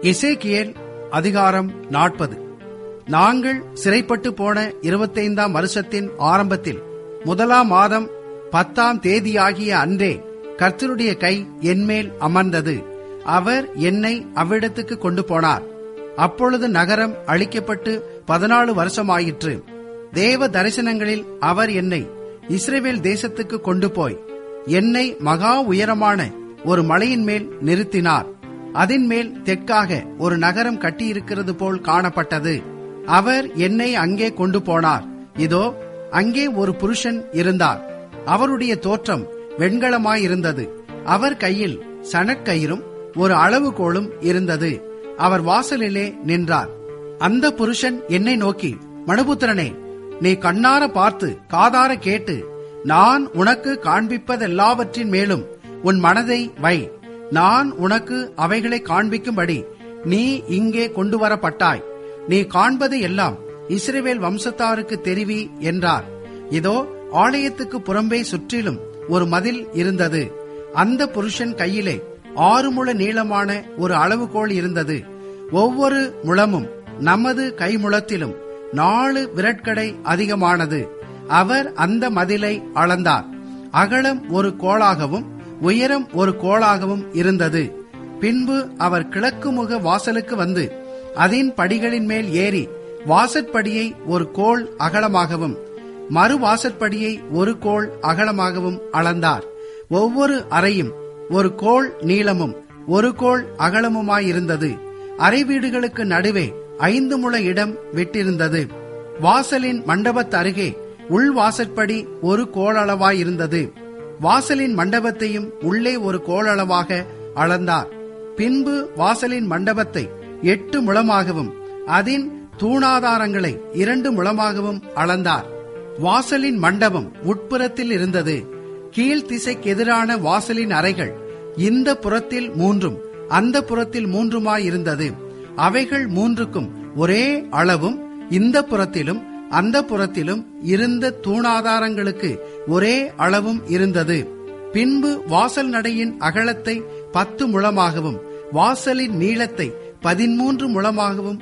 எசேக்கியேல் அதிகாரம் நாற்பது நாங்கள் சிறைப்பட்டு போன இருபத்தைந்தாம் வருஷத்தின் ஆரம்பத்தில் முதலாம் மாதம் பத்தாம் தேதியாகிய அன்றே கர்த்தருடைய கை என்மேல் அமர்ந்தது அவர் என்னை அவ்விடத்துக்கு கொண்டு போனார் அப்பொழுது நகரம் அழிக்கப்பட்டு பதினாலு வருஷமாயிற்று தேவ தரிசனங்களில் அவர் என்னை இஸ்ரேவேல் தேசத்துக்கு கொண்டு போய் என்னை மகா உயரமான ஒரு மலையின் மேல் நிறுத்தினார் அதன் மேல் தெற்காக ஒரு நகரம் கட்டியிருக்கிறது போல் காணப்பட்டது அவர் என்னை அங்கே கொண்டு போனார் இதோ அங்கே ஒரு புருஷன் இருந்தார் அவருடைய தோற்றம் வெண்கலமாயிருந்தது அவர் கையில் சணற்கயிறும் ஒரு அளவுகோலும் இருந்தது அவர் வாசலிலே நின்றார் அந்த புருஷன் என்னை நோக்கி மனுபுத்திரனே நீ கண்ணார பார்த்து காதார கேட்டு நான் உனக்கு காண்பிப்பதெல்லாவற்றின் மேலும் உன் மனதை வை நான் உனக்கு அவைகளை காண்பிக்கும்படி நீ இங்கே கொண்டு வரப்பட்டாய் நீ காண்பது எல்லாம் இஸ்ரேவேல் வம்சத்தாருக்கு தெரிவி என்றார் இதோ ஆலயத்துக்கு புறம்பே சுற்றிலும் ஒரு மதில் இருந்தது அந்த புருஷன் கையிலே ஆறு முழ நீளமான ஒரு அளவுகோல் இருந்தது ஒவ்வொரு முழமும் நமது கைமுழத்திலும் நாலு விரட்கடை அதிகமானது அவர் அந்த மதிலை அளந்தார் அகலம் ஒரு கோளாகவும் உயரம் ஒரு கோளாகவும் இருந்தது பின்பு அவர் கிழக்கு முக வாசலுக்கு வந்து அதன் படிகளின் மேல் ஏறி வாசற்படியை ஒரு கோள் அகலமாகவும் மறு வாசற்படியை ஒரு கோள் அகலமாகவும் அளந்தார் ஒவ்வொரு அறையும் ஒரு கோள் நீளமும் ஒரு கோள் அகலமுமாயிருந்தது அறை வீடுகளுக்கு நடுவே ஐந்து முழ இடம் விட்டிருந்தது வாசலின் மண்டபத்து அருகே உள் வாசற்படி ஒரு கோளளவாயிருந்தது வாசலின் மண்டபத்தையும் உள்ளே ஒரு கோளளவாக அளந்தார் பின்பு வாசலின் மண்டபத்தை எட்டு முழமாகவும் அதன் தூணாதாரங்களை இரண்டு முழமாகவும் அளந்தார் வாசலின் மண்டபம் உட்புறத்தில் இருந்தது கீழ் திசைக்கு எதிரான வாசலின் அறைகள் இந்த புறத்தில் மூன்றும் அந்த புறத்தில் மூன்றுமாயிருந்தது அவைகள் மூன்றுக்கும் ஒரே அளவும் இந்த புறத்திலும் அந்த புறத்திலும் இருந்த தூணாதாரங்களுக்கு ஒரே அளவும் இருந்தது பின்பு வாசல் நடையின் அகலத்தை பத்து முழமாகவும் வாசலின் நீளத்தை பதிமூன்று முழமாகவும்